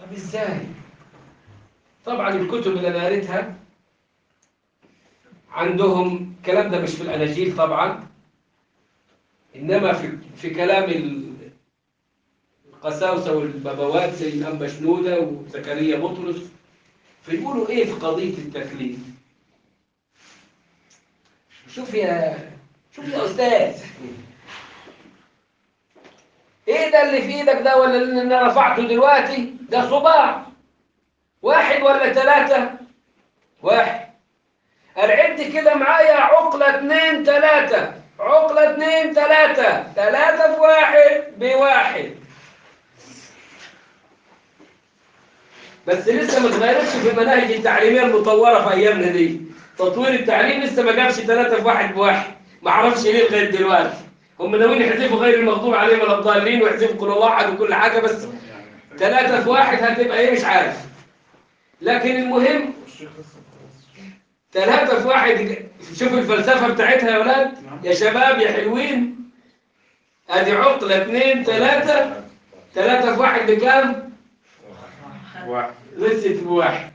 طب ازاي طبعا الكتب اللي انا قريتها عندهم الكلام ده مش في الاناجيل طبعا انما في في كلام ال- القساوسه والبابوات زي الانبا شنوده وزكريا بطرس فيقولوا ايه في قضيه التكليف شوف يا شوف يا استاذ ايه ده اللي في ايدك ده ولا اللي انا رفعته دلوقتي ده صباع واحد ولا ثلاثة واحد العد كده معايا عقلة اتنين تلاتة عقلة اتنين تلاتة تلاتة في واحد بواحد بس لسه ما اتغيرتش في المناهج التعليمية المطورة في أيامنا دي تطوير التعليم لسه ما جابش تلاتة في واحد بواحد ما اعرفش ليه لغاية دلوقتي هم ناويين يحذفوا غير المغضوب عليهم ولا الضالين ويحذفوا كل الله أحد وكل حاجة بس ثلاثة في واحد هتبقى ايه مش عارف لكن المهم ثلاثة في واحد شوف الفلسفة بتاعتها يا ولاد يا شباب يا حلوين ادي عقلة اثنين ثلاثة ثلاثة في واحد بكام؟ واحد لسه في واحد